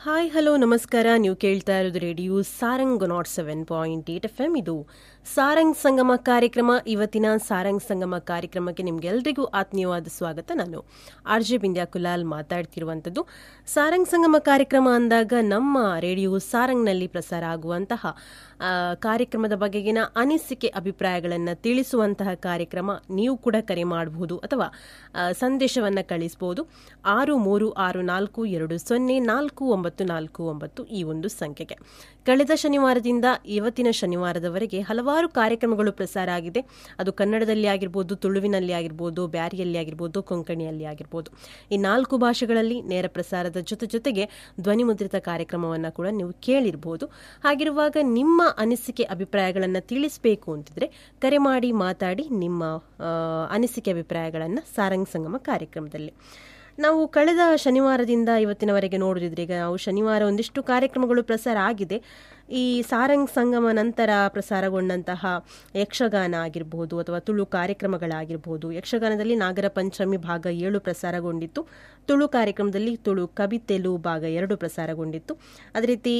hi hello ನಮಸ್ಕಾರ ನೀವು ಕೇಳ್ತಾ ಇರೋದು radio Sarang nought seven point eight F M ಇದು ಸಾರಂಗ್ ಸಂಗಮ ಕಾರ್ಯಕ್ರಮ ಇವತ್ತಿನ ಸಾರಂಗ್ ಸಂಗಮ ಕಾರ್ಯಕ್ರಮಕ್ಕೆ ನಿಮ್ಗೆಲ್ರಿಗೂ ಆತ್ಮೀಯವಾದ ಸ್ವಾಗತ ನಾನು ಆರ್ ಜೆ ಬಿಂದ್ಯಾ ಕುಲಾಲ್ ಮಾತಾಡ್ತಿರುವಂಥದ್ದು ಸಾರಂಗ್ ಸಂಗಮ ಕಾರ್ಯಕ್ರಮ ಅಂದಾಗ ನಮ್ಮ ರೇಡಿಯೋ ಸಾರಂಗ್ನಲ್ಲಿ ಪ್ರಸಾರ ಆಗುವಂತಹ ಆ, ಕಾರ್ಯಕ್ರಮದ ಬಗೆಗಿನ ಅನಿಸಿಕೆ ಅಭಿಪ್ರಾಯಗಳನ್ನು ತಿಳಿಸುವಂತಹ ಕಾರ್ಯಕ್ರಮ ನೀವು ಕೂಡ ಕರೆ ಮಾಡಬಹುದು ಅಥವಾ ಆ, ಸಂದೇಶವನ್ನ ಕಳಿಸಬಹುದು ಆರು ಮೂರು ಆರು ನಾಲ್ಕು ಎರಡು ಸೊನ್ನೆ ನಾಲ್ಕು ಒಂಬತ್ತು ನಾಲ್ಕು ಒಂಬತ್ತು ಈ ಒಂದು ಸಂಖ್ಯೆಗೆ ಕಳೆದ ಶನಿವಾರದಿಂದ ಇವತ್ತಿನ ಶನಿವಾರದವರೆಗೆ ಹಲವಾರು ಕಾರ್ಯಕ್ರಮಗಳು ಪ್ರಸಾರ ಆಗಿದೆ ಅದು ಕನ್ನಡದಲ್ಲಿ ಆಗಿರ್ಬೋದು ತುಳುವಿನಲ್ಲಿ ಆಗಿರ್ಬೋದು ಬ್ಯಾರಿಯಲ್ಲಿ ಆಗಿರ್ಬೋದು ಕೊಂಕಣಿಯಲ್ಲಿ ಆಗಿರ್ಬೋದು ಈ ನಾಲ್ಕು ಭಾಷೆಗಳಲ್ಲಿ ನೇರ ಪ್ರಸಾರದ ಜೊತೆ ಜೊತೆಗೆ ಧ್ವನಿಮುದ್ರಿತ ಕಾರ್ಯಕ್ರಮವನ್ನು ಕೂಡ ನೀವು ಕೇಳಿರ್ಬೋದು ಹಾಗಿರುವಾಗ ನಿಮ್ಮ ಅನಿಸಿಕೆ ಅಭಿಪ್ರಾಯಗಳನ್ನು ತಿಳಿಸಬೇಕು ಅಂತಿದ್ರೆ ಕರೆ ಮಾಡಿ ಮಾತಾಡಿ ನಿಮ್ಮ ಆ, ಅನಿಸಿಕೆ ಅಭಿಪ್ರಾಯಗಳನ್ನು ಸಾರಂಗ್ ಸಂಗಮ ಕಾರ್ಯಕ್ರಮದಲ್ಲಿ ನಾವು ಕಳೆದ ಶನಿವಾರದಿಂದ ಇವತ್ತಿನವರೆಗೆ ನೋಡಿದ್ರೆ ಈಗ ನಾವು ಶನಿವಾರ ಒಂದಿಷ್ಟು ಕಾರ್ಯಕ್ರಮಗಳು ಪ್ರಸಾರ ಆಗಿದೆ ಈ ಸಾರಂಗ್ ಸಂಗಮ ನಂತರ ಪ್ರಸಾರಗೊಂಡಂತಹ ಯಕ್ಷಗಾನ ಆಗಿರಬಹುದು ಅಥವಾ ತುಳು ಕಾರ್ಯಕ್ರಮಗಳಾಗಿರ್ಬೋದು ಯಕ್ಷಗಾನದಲ್ಲಿ ನಾಗರ ಪಂಚಮಿ ಭಾಗ ಏಳು ಪ್ರಸಾರಗೊಂಡಿತ್ತು ತುಳು ಕಾರ್ಯಕ್ರಮದಲ್ಲಿ ತುಳು ಕವಿತೆಲು ಭಾಗ ಎರಡು ಪ್ರಸಾರಗೊಂಡಿತ್ತು ಅದೇ ರೀತಿ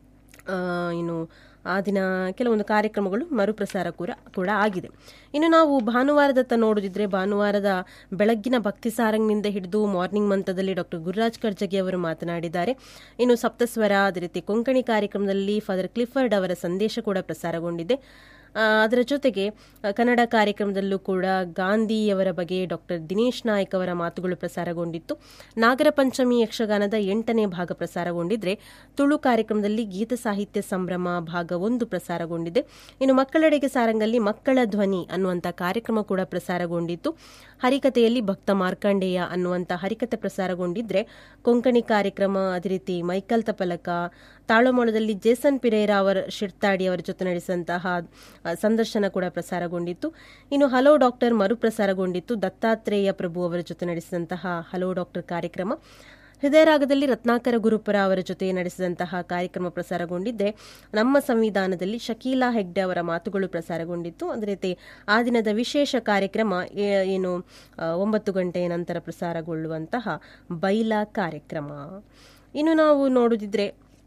ಆ, ಇನ್ನು ಆ ದಿನ ಕೆಲವೊಂದು ಕಾರ್ಯಕ್ರಮಗಳು ಮರುಪ್ರಸಾರ ಕೂಡ ಕೂಡ ಆಗಿದೆ ಇನ್ನು ನಾವು ಭಾನುವಾರದತ್ತ ನೋಡೋದಿದ್ರೆ ಭಾನುವಾರದ ಬೆಳಗ್ಗಿನ ಭಕ್ತಿ ಸಾರಂಗ್ನಿಂದ ಹಿಡಿದು ಮಾರ್ನಿಂಗ್ ಮಂತ್ರದಲ್ಲಿ ಡಾಕ್ಟರ್ ಗುರುರಾಜ್ ಕರ್ಜಗಿ ಅವರು ಮಾತನಾಡಿದ್ದಾರೆ ಇನ್ನು ಸಪ್ತಸ್ವರ ಅದೇ ರೀತಿ ಕೊಂಕಣಿ ಕಾರ್ಯಕ್ರಮದಲ್ಲಿ ಫಾದರ್ ಕ್ಲಿಫರ್ಡ್ ಅವರ ಸಂದೇಶ ಕೂಡ ಪ್ರಸಾರಗೊಂಡಿದೆ ಆ, ಅದರ ಜೊತೆಗೆ ಆ, ಕನ್ನಡ ಕಾರ್ಯಕ್ರಮದಲ್ಲೂ ಕೂಡ ಗಾಂಧಿಯವರ ಬಗ್ಗೆ ಡಾಕ್ಟರ್ ದಿನೇಶ್ ನಾಯಕ್ ಅವರ ಮಾತುಗಳು ಪ್ರಸಾರಗೊಂಡಿತ್ತು ನಾಗರ ಪಂಚಮಿ ಯಕ್ಷಗಾನದ ಎಂಟನೇ ಭಾಗ ಪ್ರಸಾರಗೊಂಡಿದ್ರೆ ತುಳು ಕಾರ್ಯಕ್ರಮದಲ್ಲಿ ಗೀತ ಸಾಹಿತ್ಯ ಸಂಭ್ರಮ ಭಾಗ ಒಂದು ಪ್ರಸಾರಗೊಂಡಿದೆ ಇನ್ನು ಮಕ್ಕಳೆಡೆಗೆ ಸಾರಂಗಲ್ಲಿ ಮಕ್ಕಳ ಧ್ವನಿ ಅನ್ನುವಂಥ ಕಾರ್ಯಕ್ರಮ ಕೂಡ ಪ್ರಸಾರಗೊಂಡಿತ್ತು ಹರಿಕತೆಯಲ್ಲಿ ಭಕ್ತ ಮಾರ್ಕಂಡೇಯ ಅನ್ನುವಂಥ ಹರಿಕತೆ ಪ್ರಸಾರಗೊಂಡಿದ್ರೆ ಕೊಂಕಣಿ ಕಾರ್ಯಕ್ರಮ ಅದೇ ರೀತಿ ಮೈಕಲ್ ತಪಲಕ ತಾಳಮೋಳದಲ್ಲಿ ಜೇಸನ್ ಪಿರೇರಾ ಅವರ ಶಿರ್ತಾಡಿ ಅವರ ಜೊತೆ ನಡೆಸಿದಂತಹ ಆ, ಸಂದರ್ಶನ ಕೂಡ ಪ್ರಸಾರಗೊಂಡಿತ್ತು ಇನ್ನು ಹಲೋ ಡಾಕ್ಟರ್ ಮರುಪ್ರಸಾರಗೊಂಡಿತ್ತು ದತ್ತಾತ್ರೇಯ ಪ್ರಭು ಅವರ ಜೊತೆ ನಡೆಸಿದಂತಹ ಹಲೋ ಡಾಕ್ಟರ್ ಕಾರ್ಯಕ್ರಮ ಹೃದಯರಾಗದಲ್ಲಿ ರತ್ನಾಕರ ಗುರುಪುರ ಅವರ ಜೊತೆ ನಡೆಸಿದಂತಹ ಕಾರ್ಯಕ್ರಮ ಪ್ರಸಾರಗೊಂಡಿದ್ದೆ ನಮ್ಮ ಸಂವಿಧಾನದಲ್ಲಿ ಶಕೀಲಾ ಹೆಗ್ಡೆ ಅವರ ಮಾತುಗಳು ಪ್ರಸಾರಗೊಂಡಿತ್ತು ಅದೇ ರೀತಿ ಆ ದಿನದ ವಿಶೇಷ ಕಾರ್ಯಕ್ರಮ ಏ- ಏನು ಆ, ಒಂಬತ್ತು ಗಂಟೆಯ ನಂತರ ಪ್ರಸಾರಗೊಳ್ಳುವಂತಹ ಬೈಲಾ ಕಾರ್ಯಕ್ರಮ ಇನ್ನು ನಾವು ನೋಡುದಿದ್ರೆ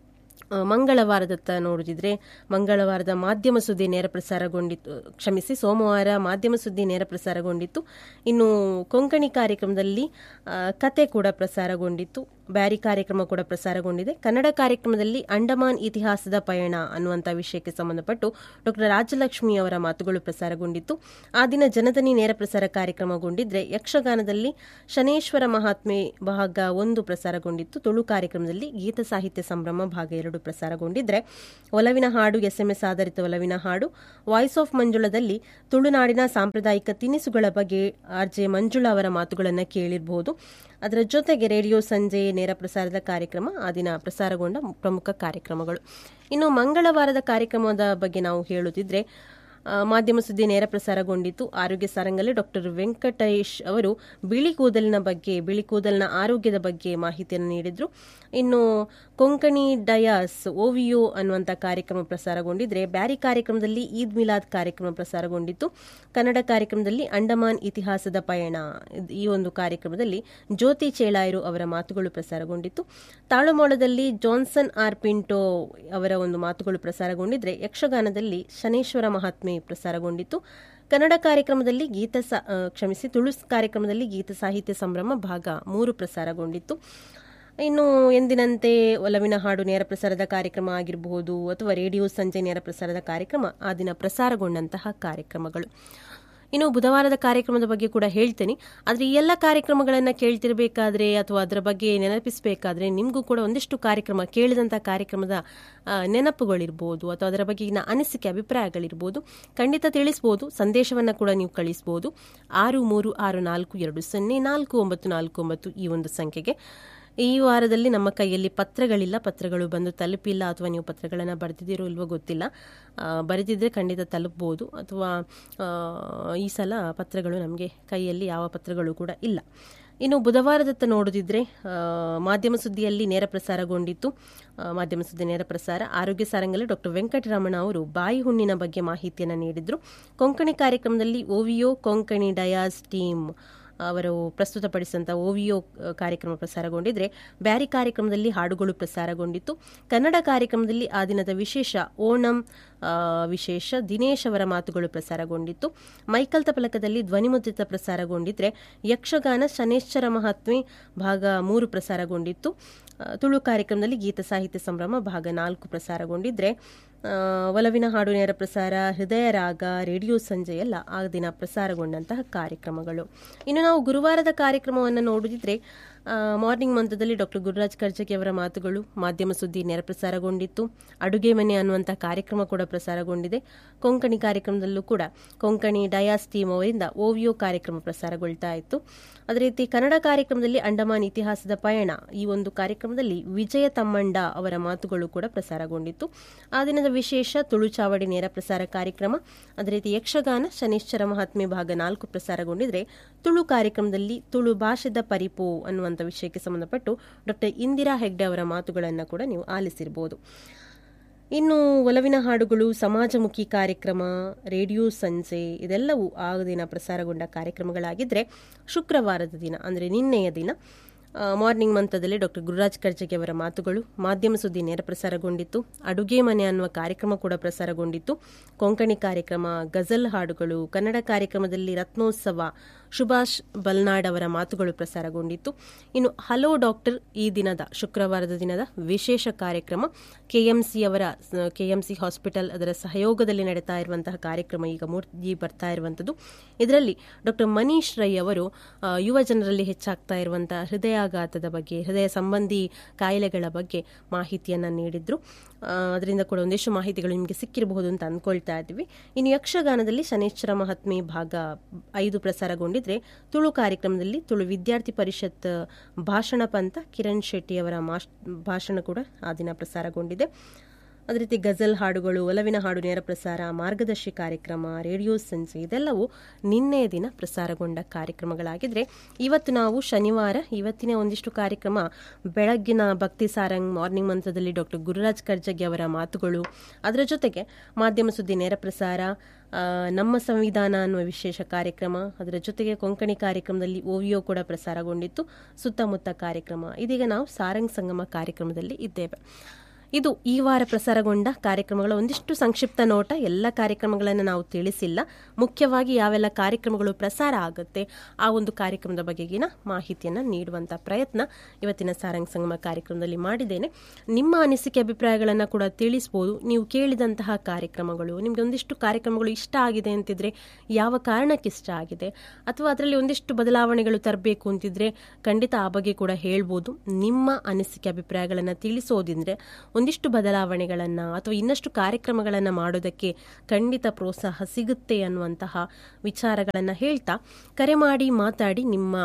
ಆ, ಮಂಗಳವಾರದತ್ತ ನೋಡುದಿದ್ರೆ ಮಂಗಳವಾರದ ಮಾಧ್ಯಮ ಸುದ್ದಿ ನೇರ ಪ್ರಸಾರಗೊಂಡಿತ್ತು ಕ್ಷಮಿಸಿ ಸೋಮವಾರ ಮಾಧ್ಯಮ ಸುದ್ದಿ ನೇರ ಪ್ರಸಾರಗೊಂಡಿತ್ತು ಇನ್ನು ಕೊಂಕಣಿ ಕಾರ್ಯಕ್ರಮದಲ್ಲಿ ಆ, ಕತೆ ಕೂಡ ಪ್ರಸಾರಗೊಂಡಿತ್ತು ಬ್ಯಾರಿ ಕಾರ್ಯಕ್ರಮ ಕೂಡ ಪ್ರಸಾರಗೊಂಡಿದೆ ಕನ್ನಡ ಕಾರ್ಯಕ್ರಮದಲ್ಲಿ ಅಂಡಮಾನ್ ಇತಿಹಾಸದ ಪಯಣ ಅನ್ನುವಂಥ ವಿಷಯಕ್ಕೆ ಸಂಬಂಧಪಟ್ಟು ಡಾಕ್ಟರ್ ರಾಜಲಕ್ಷ್ಮಿ ಅವರ ಮಾತುಗಳು ಪ್ರಸಾರಗೊಂಡಿತ್ತು ಆ ದಿನ ಜನದನಿ ನೇರ ಪ್ರಸಾರ ಕಾರ್ಯಕ್ರಮಗೊಂಡಿದ್ರೆ ಯಕ್ಷಗಾನದಲ್ಲಿ ಶನೇಶ್ವರ ಮಹಾತ್ಮೆ ಭಾಗ ಒಂದು ಪ್ರಸಾರಗೊಂಡಿತ್ತು ತುಳು ಕಾರ್ಯಕ್ರಮದಲ್ಲಿ ಗೀತ ಸಾಹಿತ್ಯ ಸಂಭ್ರಮ ಭಾಗ ಎರಡು ಪ್ರಸಾರಗೊಂಡಿದ್ರೆ ಒಲವಿನ ಹಾಡು ಎಸ್ಎಂಎಸ್ ಆಧಾರಿತ ಒಲವಿನ ಹಾಡು ವಾಯ್ಸ್ ಆಫ್ ಮಂಜುಳದಲ್ಲಿ ತುಳುನಾಡಿನ ಸಾಂಪ್ರದಾಯಿಕ ತಿನಿಸುಗಳ ಬಗ್ಗೆ ಆರ್ ಜೆ ಮಂಜುಳಾ ಅವರ ಮಾತುಗಳನ್ನು ಕೇಳಿರಬಹುದು ಅದರ ಜೊತೆಗೆ ರೇಡಿಯೋ ಸಂಜೆ ನೇರ ಪ್ರಸಾರದ ಕಾರ್ಯಕ್ರಮ ಆ ದಿನ ಪ್ರಸಾರಗೊಂಡ ಪ್ರಮುಖ ಕಾರ್ಯಕ್ರಮಗಳು ಇನ್ನು ಮಂಗಳವಾರದ ಕಾರ್ಯಕ್ರಮದ ಬಗ್ಗೆ ನಾವು ಹೇಳುತ್ತಿದ್ರೆ ಆ, ಮಾಧ್ಯಮ ಸುದ್ದಿ ನೇರ ಪ್ರಸಾರಗೊಂಡಿತ್ತು ಆರೋಗ್ಯ ಸಾರಂಗಲ್ಲಿ ಡಾಕ್ಟರ್ ವೆಂಕಟೇಶ್ ಅವರು ಬಿಳಿ ಕೂದಲಿನ ಬಗ್ಗೆ ಬಿಳಿ ಕೂದಲಿನ ಆರೋಗ್ಯದ ಬಗ್ಗೆ ಮಾಹಿತಿಯನ್ನು ನೀಡಿದ್ರು ಇನ್ನು ಕೊಂಕಣಿ ಡಯಾಸ್ ಓವಿಯೋ ಅನ್ನುವಂಥ ಕಾರ್ಯಕ್ರಮ ಪ್ರಸಾರಗೊಂಡಿದ್ರೆ ಬ್ಯಾರಿ ಕಾರ್ಯಕ್ರಮದಲ್ಲಿ ಈದ್ ಮಿಲಾದ್ ಕಾರ್ಯಕ್ರಮ ಪ್ರಸಾರಗೊಂಡಿತ್ತು ಕನ್ನಡ ಕಾರ್ಯಕ್ರಮದಲ್ಲಿ ಅಂಡಮಾನ್ ಇತಿಹಾಸದ ಪಯಣ ಇದ್- ಈ ಒಂದು ಕಾರ್ಯಕ್ರಮದಲ್ಲಿ ಜ್ಯೋತಿ ಚೇಳಾಯರು ಅವರ ಮಾತುಗಳು ಪ್ರಸಾರಗೊಂಡಿತ್ತು ತಾಳುಮೋಳದಲ್ಲಿ ಜಾನ್ಸನ್ ಆರ್ ಪಿಂಟೋ ಅವರ ಒಂದು ಮಾತುಗಳು ಪ್ರಸಾರಗೊಂಡಿದ್ರೆ ಯಕ್ಷಗಾನದಲ್ಲಿ ಶನೇಶ್ವರ ಮಹಾತ್ಮೆ ಪ್ರಸಾರಗೊಂಡಿತ್ತು ಕನ್ನಡ ಕಾರ್ಯಕ್ರಮದಲ್ಲಿ ಗೀತ ಸಾ- ಆ, ಕ್ಷಮಿಸಿ ತುಳು ಕಾರ್ಯಕ್ರಮದಲ್ಲಿ ಗೀತ ಸಾಹಿತ್ಯ ಸಂಭ್ರಮ ಭಾಗ ಮೂರು ಪ್ರಸಾರಗೊಂಡಿತ್ತು ಇನ್ನು ಎಂದಿನಂತೆ ಒಲವಿನ ಹಾಡು ನೇರ ಪ್ರಸಾರದ ಕಾರ್ಯಕ್ರಮ ಆಗಿರಬಹುದು ಅಥವಾ ರೇಡಿಯೋ ಸಂಜೆ ನೇರ ಪ್ರಸಾರದ ಕಾರ್ಯಕ್ರಮ ಆ ದಿನ ಪ್ರಸಾರಗೊಂಡಂತಹ ಕಾರ್ಯಕ್ರಮಗಳು ಇನ್ನು ಬುಧವಾರದ ಕಾರ್ಯಕ್ರಮದ ಬಗ್ಗೆ ಕೂಡ ಹೇಳ್ತೇನೆ ಆದರೆ ಈ ಎಲ್ಲ ಕಾರ್ಯಕ್ರಮಗಳನ್ನು ಕೇಳ್ತಿರ್ಬೇಕಾದ್ರೆ ಅಥವಾ ಅದರ ಬಗ್ಗೆ ನೆನಪಿಸಬೇಕಾದ್ರೆ ನಿಮಗೂ ಕೂಡ ಒಂದಿಷ್ಟು ಕಾರ್ಯಕ್ರಮ ಕೇಳಿದಂಥ ಕಾರ್ಯಕ್ರಮದ ಆ, ನೆನಪುಗಳಿರ್ಬೋದು ಅಥವಾ ಅದರ ಬಗೆಗಿನ ಅನಿಸಿಕೆ ಅಭಿಪ್ರಾಯಗಳಿರ್ಬೋದು ಖಂಡಿತ ತಿಳಿಸ್ಬೋದು ಸಂದೇಶವನ್ನು ಕೂಡ ನೀವು ಕಳಿಸ್ಬೋದು ಆರು ಮೂರು ಆರು ನಾಲ್ಕು ಎರಡು ಸೊನ್ನೆ ನಾಲ್ಕು ಒಂಬತ್ತು ನಾಲ್ಕು ಒಂಬತ್ತು ಈ ಒಂದು ಸಂಖ್ಯೆಗೆ ಈ ವಾರದಲ್ಲಿ ನಮ್ಮ ಕೈಯಲ್ಲಿ ಪತ್ರಗಳಿಲ್ಲ ಪತ್ರಗಳು ಬಂದು ತಲುಪಿಲ್ಲ ಅಥವಾ ನೀವು ಪತ್ರಗಳನ್ನು ಬರೆದಿದ್ದೀರೋ ಇಲ್ವೋ ಗೊತ್ತಿಲ್ಲ ಆ, ಬರೆದಿದ್ರೆ ಖಂಡಿತ ತಲುಪ್ಬೋದು ಅಥವಾ ಆ, ಈ ಸಲ ಪತ್ರಗಳು ನಮಗೆ ಕೈಯಲ್ಲಿ ಯಾವ ಪತ್ರಗಳು ಕೂಡ ಇಲ್ಲ ಇನ್ನು ಬುಧವಾರದತ್ತ ನೋಡೋದಿದ್ರೆ ಆ, ಮಾಧ್ಯಮ ಸುದ್ದಿಯಲ್ಲಿ ನೇರ ಪ್ರಸಾರಗೊಂಡಿತ್ತು ಆ, ಮಾಧ್ಯಮ ಸುದ್ದಿ ನೇರ ಪ್ರಸಾರ ಆರೋಗ್ಯ ಸಾರಂಗಲ್ಲಿ ಡಾಕ್ಟರ್ ವೆಂಕಟರಮಣ ಅವರು ಬಾಯಿ ಹುಣ್ಣಿನ ಬಗ್ಗೆ ಮಾಹಿತಿಯನ್ನು ನೀಡಿದ್ರು ಕೊಂಕಣಿ ಕಾರ್ಯಕ್ರಮದಲ್ಲಿ ಓವಿಯೋ ಕೊಂಕಣಿ ಡಯಾಸ್ ಟೀಮ್ ಅವರು ಪ್ರಸ್ತುತಪಡಿಸಿದಂಥ ಓವಿಯೋ ಕಾರ್ಯಕ್ರಮ ಪ್ರಸಾರಗೊಂಡಿದ್ರೆ ಬ್ಯಾರಿ ಕಾರ್ಯಕ್ರಮದಲ್ಲಿ ಹಾಡುಗಳು ಪ್ರಸಾರಗೊಂಡಿತ್ತು ಕನ್ನಡ ಕಾರ್ಯಕ್ರಮದಲ್ಲಿ ಆ ದಿನದ ವಿಶೇಷ ಓಣಂ ಆ, ವಿಶೇಷ ದಿನೇಶ್ ಅವರ ಮಾತುಗಳು ಪ್ರಸಾರಗೊಂಡಿತ್ತು ಮೈಕಲ್ ತಪಲಕದಲ್ಲಿ ಧ್ವನಿಮುದ್ರಿತ ಪ್ರಸಾರಗೊಂಡಿದ್ರೆ ಯಕ್ಷಗಾನ ಶನೇಶ್ವರ ಮಹಾತ್ಮೆ ಭಾಗ ಮೂರು ಪ್ರಸಾರಗೊಂಡಿತ್ತು ಆ, ತುಳು ಕಾರ್ಯಕ್ರಮದಲ್ಲಿ ಗೀತ ಸಾಹಿತ್ಯ ಸಂಭ್ರಮ ಭಾಗ ನಾಲ್ಕು ಪ್ರಸಾರಗೊಂಡಿದ್ರೆ ಆ, ಒಲವಿನ ಹಾಡು ನೇರ ಪ್ರಸಾರ ಹೃದಯ ರಾಗ ರೇಡಿಯೋ ಸಂಜೆ ಎಲ್ಲ ಆ ದಿನ ಪ್ರಸಾರಗೊಂಡಂತಹ ಕಾರ್ಯಕ್ರಮಗಳು ಇನ್ನು ನಾವು ಗುರುವಾರದ ಕಾರ್ಯಕ್ರಮವನ್ನು ನೋಡುತ್ತಿದ್ರೆ ಆ, ಮಾರ್ನಿಂಗ್ ಮಂತ್ರದಲ್ಲಿ ಡಾಕ್ಟರ್ ಗುರುರಾಜ್ ಕರ್ಜಗಿ ಅವರ ಮಾತುಗಳು ಮಾಧ್ಯಮ ಸುದ್ದಿ ನೇರ ಪ್ರಸಾರಗೊಂಡಿತ್ತು ಅಡುಗೆ ಮನೆ ಅನ್ನುವಂಥ ಕಾರ್ಯಕ್ರಮ ಕೂಡ ಪ್ರಸಾರಗೊಂಡಿದೆ ಕೊಂಕಣಿ ಕಾರ್ಯಕ್ರಮದಲ್ಲೂ ಕೂಡ ಕೊಂಕಣಿ ಡಯಾಸ್ ಟೀಮ್ ಅವರಿಂದ ಓವಿಯೋ ಕಾರ್ಯಕ್ರಮ ಪ್ರಸಾರಗೊಳ್ತಾ ಇತ್ತು ಅದೇ ರೀತಿ ಕನ್ನಡ ಕಾರ್ಯಕ್ರಮದಲ್ಲಿ ಅಂಡಮಾನ್ ಇತಿಹಾಸದ ಪಯಣ ಈ ಒಂದು ಕಾರ್ಯಕ್ರಮದಲ್ಲಿ ವಿಜಯ ತಮ್ಮಂಡ ಅವರ ಮಾತುಗಳು ಕೂಡ ಪ್ರಸಾರಗೊಂಡಿತ್ತು ಆ ದಿನದ ವಿಶೇಷ ತುಳು ಚಾವಡಿ ನೇರ ಪ್ರಸಾರ ಕಾರ್ಯಕ್ರಮ ಅದೇ ರೀತಿ ಯಕ್ಷಗಾನ ಶನೇಶ್ವರ ಮಹಾತ್ಮೆ ಭಾಗ ನಾಲ್ಕು ಪ್ರಸಾರಗೊಂಡಿದ್ರೆ ತುಳು ಕಾರ್ಯಕ್ರಮದಲ್ಲಿ ತುಳು ಭಾಷೆದ ಪರಿಪೋ ಅನ್ನುವಂಥ ವಿಷಯಕ್ಕೆ ಸಂಬಂಧಪಟ್ಟು ಡಾಕ್ಟರ್ ಇಂದಿರಾ ಹೆಗ್ಡೆ ಅವರ ಮಾತುಗಳನ್ನು ಕೂಡ ನೀವು ಆಲಿಸಿರಬಹುದು ಇನ್ನು ಒಲವಿನ ಹಾಡುಗಳು ಸಮಾಜಮುಖಿ ಕಾರ್ಯಕ್ರಮ ರೇಡಿಯೋ ಸಂಜೆ ಇದೆಲ್ಲವೂ ಆ ದಿನ ಪ್ರಸಾರಗೊಂಡ ಕಾರ್ಯಕ್ರಮಗಳಾಗಿದ್ದರೆ ಶುಕ್ರವಾರದ ದಿನ ಅಂದರೆ ನಿನ್ನೆಯ ದಿನ ಆ, ಮಾರ್ನಿಂಗ್ ಮಂತದಲ್ಲಿ ಡಾಕ್ಟರ್ ಗುರುರಾಜ್ ಕರ್ಜಗಿ ಅವರ ಮಾತುಗಳು ಮಾಧ್ಯಮ ಸುದ್ದಿ ನೇರ ಪ್ರಸಾರಗೊಂಡಿತ್ತು ಅಡುಗೆ ಮನೆ ಅನ್ನುವ ಕಾರ್ಯಕ್ರಮ ಕೂಡ ಪ್ರಸಾರಗೊಂಡಿತ್ತು ಕೊಂಕಣಿ ಕಾರ್ಯಕ್ರಮ ಗಜಲ್ ಹಾಡುಗಳು ಕನ್ನಡ ಕಾರ್ಯಕ್ರಮದಲ್ಲಿ ರತ್ನೋತ್ಸವ ಸುಭಾಷ್ ಬಲ್ನಾಡ್ ಅವರ ಮಾತುಗಳು ಪ್ರಸಾರಗೊಂಡಿತ್ತು ಇನ್ನು ಹಲೋ ಡಾಕ್ಟರ್ ಈ ದಿನದ ಶುಕ್ರವಾರದ ದಿನದ ವಿಶೇಷ ಕಾರ್ಯಕ್ರಮ ಕೆಎಂಸಿ ಅವರ ಕೆಎಂಸಿ ಹಾಸ್ಪಿಟಲ್ ಅದರ ಸಹಯೋಗದಲ್ಲಿ ನಡೀತಾ ಇರುವಂತಹ ಕಾರ್ಯಕ್ರಮ ಈಗ ಮೂರ್ತಿ ಬರ್ತಾ ಇರುವಂಥದ್ದು ಇದರಲ್ಲಿ ಡಾಕ್ಟರ್ ಮನೀಶ್ ರೈ ಅವರು ಆ, ಯುವ ಜನರಲ್ಲಿ ಹೆಚ್ಚಾಗ್ತಾ ಇರುವಂತಹ ಹೃದಯಾಘಾತದ ಬಗ್ಗೆ ಹೃದಯ ಸಂಬಂಧಿ ಕಾಯಿಲೆಗಳ ಬಗ್ಗೆ ಮಾಹಿತಿಯನ್ನು ನೀಡಿದ್ರು ಆ, ಅದರಿಂದ ಕೂಡ ಒಂದಿಷ್ಟು ಮಾಹಿತಿಗಳು ನಿಮಗೆ ಸಿಕ್ಕಿರಬಹುದು ಅಂತ ಅಂದ್ಕೊಳ್ತಾ ಇದ್ವಿ ಇನ್ನು ಯಕ್ಷಗಾನದಲ್ಲಿ ಶನೇಶ್ವರ ಮಹಾತ್ಮೆ ಭಾಗ ಐದು ಪ್ರಸಾರಗೊಂಡಿದ್ರೆ ತುಳು ಕಾರ್ಯಕ್ರಮದಲ್ಲಿ ತುಳು ವಿದ್ಯಾರ್ಥಿ ಪರಿಷತ್ ಭಾಷಣ ಪಂಥ ಕಿರಣ್ ಶೆಟ್ಟಿ ಅವರ ಮಾಶ್ ಭಾಷಣ ಕೂಡ ಆ ದಿನ ಪ್ರಸಾರಗೊಂಡಿದೆ ಅದೇ ರೀತಿ ಗಜಲ್ ಹಾಡುಗಳು ಒಲವಿನ ಹಾಡು ನೇರ ಪ್ರಸಾರ ಮಾರ್ಗದರ್ಶಿ ಕಾರ್ಯಕ್ರಮ ರೇಡಿಯೋ ಸಂಜೆ ಇದೆಲ್ಲವೂ ನಿನ್ನೆಯ ದಿನ ಪ್ರಸಾರಗೊಂಡ ಕಾರ್ಯಕ್ರಮಗಳಾಗಿದ್ರೆ ಇವತ್ತು ನಾವು ಶನಿವಾರ ಇವತ್ತಿನ ಒಂದಿಷ್ಟು ಕಾರ್ಯಕ್ರಮ ಬೆಳಗ್ಗಿನ ಭಕ್ತಿ ಸಾರಂಗ್ ಮಾರ್ನಿಂಗ್ ಮಂತ್ರದಲ್ಲಿ ಡಾಕ್ಟರ್ ಗುರುರಾಜ್ ಕರ್ಜಗಿ ಅವರ ಮಾತುಗಳು ಅದರ ಜೊತೆಗೆ ಮಾಧ್ಯಮ ಸುದ್ದಿ ನೇರ ಪ್ರಸಾರ ಆ, ನಮ್ಮ ಸಂವಿಧಾನ ಅನ್ನುವ ವಿಶೇಷ ಕಾರ್ಯಕ್ರಮ ಅದರ ಜೊತೆಗೆ ಕೊಂಕಣಿ ಕಾರ್ಯಕ್ರಮದಲ್ಲಿ ಓವಿಯೋ ಕೂಡ ಪ್ರಸಾರಗೊಂಡಿತ್ತು ಸುತ್ತಮುತ್ತ ಕಾರ್ಯಕ್ರಮ ಇದೀಗ ನಾವು ಸಾರಂಗ್ ಸಂಗಮ ಕಾರ್ಯಕ್ರಮದಲ್ಲಿ ಇದ್ದೇವೆ ಇದು ಈ ವಾರ ಪ್ರಸಾರಗೊಂಡ ಕಾರ್ಯಕ್ರಮಗಳ ಒಂದಿಷ್ಟು ಸಂಕ್ಷಿಪ್ತ ನೋಟ ಎಲ್ಲ ಕಾರ್ಯಕ್ರಮಗಳನ್ನು ನಾವು ತಿಳಿಸಿಲ್ಲ ಮುಖ್ಯವಾಗಿ ಯಾವೆಲ್ಲ ಕಾರ್ಯಕ್ರಮಗಳು ಪ್ರಸಾರ ಆಗುತ್ತೆ ಆ ಒಂದು ಕಾರ್ಯಕ್ರಮದ ಬಗೆಗಿನ ಮಾಹಿತಿಯನ್ನು ನೀಡುವಂಥ ಪ್ರಯತ್ನ ಇವತ್ತಿನ ಸಾರಂಗ್ ಸಂಗಮ ಕಾರ್ಯಕ್ರಮದಲ್ಲಿ ಮಾಡಿದ್ದೇನೆ ನಿಮ್ಮ ಅನಿಸಿಕೆ ಅಭಿಪ್ರಾಯಗಳನ್ನು ಕೂಡ ತಿಳಿಸ್ಬೋದು ನೀವು ಕೇಳಿದಂತಹ ಕಾರ್ಯಕ್ರಮಗಳು ನಿಮಗೆ ಒಂದಿಷ್ಟು ಕಾರ್ಯಕ್ರಮಗಳು ಇಷ್ಟ ಆಗಿದೆ ಅಂತಿದ್ರೆ ಯಾವ ಕಾರಣಕ್ಕೆ ಇಷ್ಟ ಆಗಿದೆ ಅಥವಾ ಅದರಲ್ಲಿ ಒಂದಿಷ್ಟು ಬದಲಾವಣೆಗಳು ತರಬೇಕು ಅಂತಿದ್ರೆ ಖಂಡಿತ ಆ ಬಗ್ಗೆ ಕೂಡ ಹೇಳ್ಬೋದು ನಿಮ್ಮ ಅನಿಸಿಕೆ ಅಭಿಪ್ರಾಯಗಳನ್ನು ತಿಳಿಸೋದಿದ್ರೆ ಒಂದಿಷ್ಟು ಬದಲಾವಣೆಗಳನ್ನು ಅಥವಾ ಇನ್ನಷ್ಟು ಕಾರ್ಯಕ್ರಮಗಳನ್ನು ಮಾಡೋದಕ್ಕೆ ಖಂಡಿತ ಪ್ರೋತ್ಸಾಹ ಸಿಗುತ್ತೆ ಅನ್ನುವಂತಹ ವಿಚಾರಗಳನ್ನು ಹೇಳ್ತಾ ಕರೆ ಮಾಡಿ ಮಾತಾಡಿ ನಿಮ್ಮ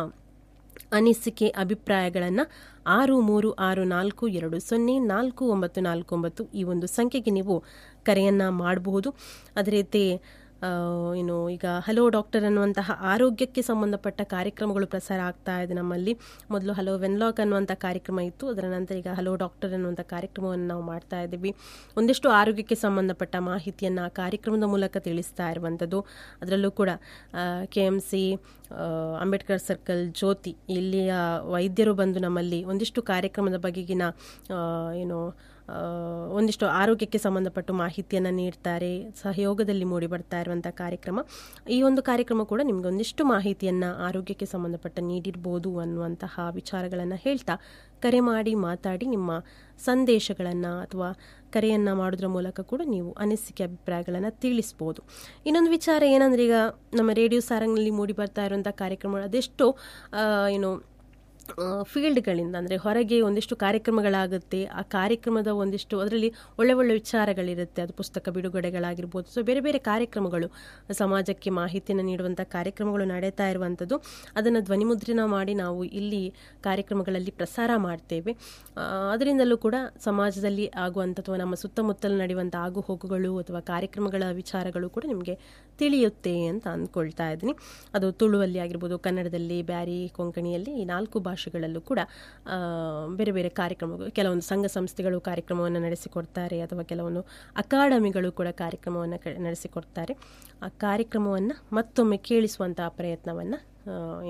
ಅನಿಸಿಕೆ ಅಭಿಪ್ರಾಯಗಳನ್ನು ಆರು ಮೂರು ಆರು ನಾಲ್ಕು ಎರಡು ಸೊನ್ನೆ ನಾಲ್ಕು ಒಂಬತ್ತು ನಾಲ್ಕು ಒಂಬತ್ತು ಈ ಒಂದು ಸಂಖ್ಯೆಗೆ ನೀವು ಕರೆಯನ್ನು ಮಾಡಬಹುದು ಅದೇ ರೀತಿ ಆ, ಏನು ಈಗ ಹಲೋ ಡಾಕ್ಟರ್ ಅನ್ನುವಂತಹ ಆರೋಗ್ಯಕ್ಕೆ ಸಂಬಂಧಪಟ್ಟ ಕಾರ್ಯಕ್ರಮಗಳು ಪ್ರಸಾರ ಆಗ್ತಾ ಇದೆ ನಮ್ಮಲ್ಲಿ ಮೊದಲು ಹಲೋ ವೆನ್ಲಾಕ್ ಅನ್ನುವಂಥ ಕಾರ್ಯಕ್ರಮ ಇತ್ತು ಅದರ ನಂತರ ಈಗ ಹಲೋ ಡಾಕ್ಟರ್ ಅನ್ನುವಂಥ ಕಾರ್ಯಕ್ರಮವನ್ನು ನಾವು ಮಾಡ್ತಾ ಇದ್ದೀವಿ ಒಂದಿಷ್ಟು ಆರೋಗ್ಯಕ್ಕೆ ಸಂಬಂಧಪಟ್ಟ ಮಾಹಿತಿಯನ್ನು ಆ ಕಾರ್ಯಕ್ರಮದ ಮೂಲಕ ತಿಳಿಸ್ತಾ ಇರುವಂಥದ್ದು ಅದರಲ್ಲೂ ಕೂಡ K M C Ambedkar circle Jyoti ಇಲ್ಲಿಯ ವೈದ್ಯರು ಬಂದು ನಮ್ಮಲ್ಲಿ ಒಂದಿಷ್ಟು ಕಾರ್ಯಕ್ರಮದ ಬಗೆಗಿನ ಆ, ಏನು ಆ, ಒಂದಿಷ್ಟು ಆರೋಗ್ಯಕ್ಕೆ ಸಂಬಂಧಪಟ್ಟ ಮಾಹಿತಿಯನ್ನು ನೀಡ್ತಾರೆ ಸಹಯೋಗದಲ್ಲಿ ಮೂಡಿ ಬರ್ತಾ ಇರುವಂಥ ಕಾರ್ಯಕ್ರಮ ಈ ಒಂದು ಕಾರ್ಯಕ್ರಮ ಕೂಡ ನಿಮ್ಗೆ ಒಂದಿಷ್ಟು ಮಾಹಿತಿಯನ್ನು ಆರೋಗ್ಯಕ್ಕೆ ಸಂಬಂಧಪಟ್ಟ ನೀಡಿರ್ಬೋದು ಅನ್ನುವಂತಹ ವಿಚಾರಗಳನ್ನು ಹೇಳ್ತಾ ಕರೆ ಮಾಡಿ ಮಾತಾಡಿ ನಿಮ್ಮ ಸಂದೇಶಗಳನ್ನು ಅಥವಾ ಕರೆಯನ್ನು ಮಾಡೋದ್ರ ಮೂಲಕ ಕೂಡ ನೀವು ಅನಿಸಿಕೆ ಅಭಿಪ್ರಾಯಗಳನ್ನು ತಿಳಿಸ್ಬೋದು ಇನ್ನೊಂದು ವಿಚಾರ ಏನಂದ್ರೆ ಈಗ ನಮ್ಮ ರೇಡಿಯೋ ಸಾರಂಗ್ನಲ್ಲಿ ಮೂಡಿ ಬರ್ತಾ ಇರುವಂಥ ಕಾರ್ಯಕ್ರಮಗಳು ಅದೆಷ್ಟೋ ಆ, ಏನು ಆ, ಫೀಲ್ಡ್ಗಳಿಂದ ಅಂದರೆ ಹೊರಗೆ ಒಂದಿಷ್ಟು ಕಾರ್ಯಕ್ರಮಗಳಾಗುತ್ತೆ ಆ ಕಾರ್ಯಕ್ರಮದ ಒಂದಿಷ್ಟು ಅದರಲ್ಲಿ ಒಳ್ಳೆ ಒಳ್ಳೆ ವಿಚಾರಗಳಿರುತ್ತೆ ಅದು ಪುಸ್ತಕ ಬಿಡುಗಡೆಗಳಾಗಿರ್ಬೋದು ಸೊ ಬೇರೆ ಬೇರೆ ಕಾರ್ಯಕ್ರಮಗಳು ಸಮಾಜಕ್ಕೆ ಮಾಹಿತಿಯನ್ನು ನೀಡುವಂಥ ಕಾರ್ಯಕ್ರಮಗಳು ನಡೀತಾ ಇರುವಂಥದ್ದು ಅದನ್ನು ಧ್ವನಿಮುದ್ರಣ ಮಾಡಿ ನಾವು ಇಲ್ಲಿ ಕಾರ್ಯಕ್ರಮಗಳಲ್ಲಿ ಪ್ರಸಾರ ಮಾಡ್ತೇವೆ ಆ, ಅದರಿಂದಲೂ ಕೂಡ ಸಮಾಜದಲ್ಲಿ ಆಗುವಂಥ ಅಥವಾ ನಮ್ಮ ಸುತ್ತಮುತ್ತಲು ನಡೆಯುವಂಥ ಆಗು ಹೋಗುಗಳು ಅಥವಾ ಕಾರ್ಯಕ್ರಮಗಳ ವಿಚಾರಗಳು ಕೂಡ ನಿಮಗೆ ತಿಳಿಯುತ್ತೆ ಅಂತ ಅಂದ್ಕೊಳ್ತಾ ಇದ್ದೀನಿ ಅದು ತುಳುವಲ್ಲಿ ಆಗಿರ್ಬೋದು ಕನ್ನಡದಲ್ಲಿ ಬ್ಯಾರಿ ಕೊಂಕಣಿಯಲ್ಲಿ ಈ ನಾಲ್ಕು ಭಾಷೆಗಳಲ್ಲೂ ಕೂಡ ಆ, ಬೇರೆ ಬೇರೆ ಕಾರ್ಯಕ್ರಮಗಳು ಕೆಲವೊಂದು ಸಂಘ ಸಂಸ್ಥೆಗಳು ಕಾರ್ಯಕ್ರಮವನ್ನು ನಡೆಸಿಕೊಡ್ತಾರೆ ಅಥವಾ ಕೆಲವೊಂದು ಅಕಾಡೆಮಿಗಳು ಕೂಡ ಕಾರ್ಯಕ್ರಮವನ್ನು ಕ- ನಡೆಸಿಕೊಡ್ತಾರೆ ಆ ಕಾರ್ಯಕ್ರಮವನ್ನು ಮತ್ತೊಮ್ಮೆ ಕೇಳಿಸುವಂತಹ ಪ್ರಯತ್ನವನ್ನು ಏನು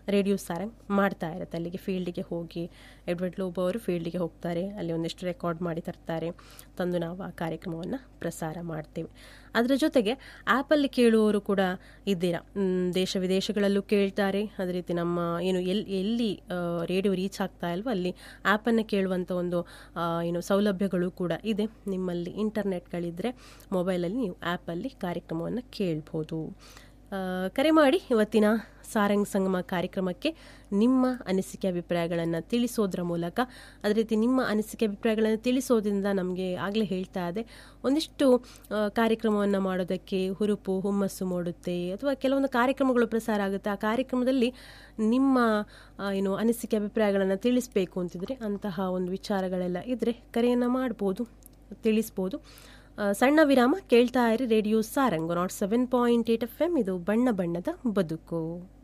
ರೇಡಿಯೋ ಸಾರಂಗ್ ಮಾಡ್ತಾ ಇರುತ್ತೆ ಅಲ್ಲಿಗೆ ಫೀಲ್ಡಿಗೆ ಹೋಗಿ ಎಡ್ವರ್ಡ್ ಲೋಬ್ ಅವರು ಫೀಲ್ಡಿಗೆ ಹೋಗ್ತಾರೆ ಅಲ್ಲಿ ಒಂದಿಷ್ಟು ರೆಕಾರ್ಡ್ ಮಾಡಿ ತರ್ತಾರೆ ತಂದು ನಾವು ಆ ಕಾರ್ಯಕ್ರಮವನ್ನು ಪ್ರಸಾರ ಮಾಡ್ತೇವೆ ಅದರ ಜೊತೆಗೆ ಆ್ಯಪಲ್ಲಿ ಕೇಳುವವರು ಕೂಡ ಇದ್ದೀರಾ ಮ್, ದೇಶ ವಿದೇಶಗಳಲ್ಲೂ ಕೇಳ್ತಾರೆ ಅದೇ ರೀತಿ ನಮ್ಮ ಏನು ಎಲ್ಲಿ ಎಲ್ಲಿ ರೇಡಿಯೋ ರೀಚ್ ಆಗ್ತಾ ಇಲ್ವೋ ಅಲ್ಲಿ ಆ್ಯಪನ್ನು ಕೇಳುವಂಥ ಒಂದು ಆ, ಏನು ಸೌಲಭ್ಯಗಳು ಕೂಡ ಇದೆ ನಿಮ್ಮಲ್ಲಿ ಇಂಟರ್ನೆಟ್ಗಳಿದ್ದರೆ ಮೊಬೈಲಲ್ಲಿ ನೀವು ಆ್ಯಪಲ್ಲಿ ಕಾರ್ಯಕ್ರಮವನ್ನು ಕೇಳ್ಬೋದು ಆ, ಕರೆ ಮಾಡಿ ಇವತ್ತಿನ ಸಾರಂಗ್ ಸಂಗಮ ಕಾರ್ಯಕ್ರಮಕ್ಕೆ ನಿಮ್ಮ ಅನಿಸಿಕೆ ಅಭಿಪ್ರಾಯಗಳನ್ನು ತಿಳಿಸೋದ್ರ ಮೂಲಕ ಅದೇ ರೀತಿ ನಿಮ್ಮ ಅನಿಸಿಕೆ ಅಭಿಪ್ರಾಯಗಳನ್ನು ತಿಳಿಸೋದ್ರಿಂದ ನಮಗೆ ಆಗಲೇ ಹೇಳ್ತಾ ಇದೆ ಒಂದಿಷ್ಟು ಕಾರ್ಯಕ್ರಮವನ್ನು ಮಾಡೋದಕ್ಕೆ ಹುರುಪು ಹುಮ್ಮಸ್ಸು ಮೂಡುತ್ತೆ ಅಥವಾ ಕೆಲವೊಂದು ಕಾರ್ಯಕ್ರಮಗಳು ಪ್ರಸಾರ ಆಗುತ್ತೆ ಆ ಕಾರ್ಯಕ್ರಮದಲ್ಲಿ ನಿಮ್ಮ ಆ, ಏನು ಅನಿಸಿಕೆ ಅಭಿಪ್ರಾಯಗಳನ್ನು ತಿಳಿಸ್ಬೇಕು ಅಂತಿದ್ರೆ ಅಂತಹ ಒಂದು ವಿಚಾರಗಳೆಲ್ಲ ಇದ್ದರೆ ಕರೆಯನ್ನು ಮಾಡ್ಬೋದು ತಿಳಿಸ್ಬೋದು ಆ, ಸಣ್ಣ ವಿರಾಮ ಕೇಳ್ತಾ ಇರಿ radio Sarang nought seven point eight F M ಇದು ಬಣ್ಣ ಬಣ್ಣದ ಬದುಕು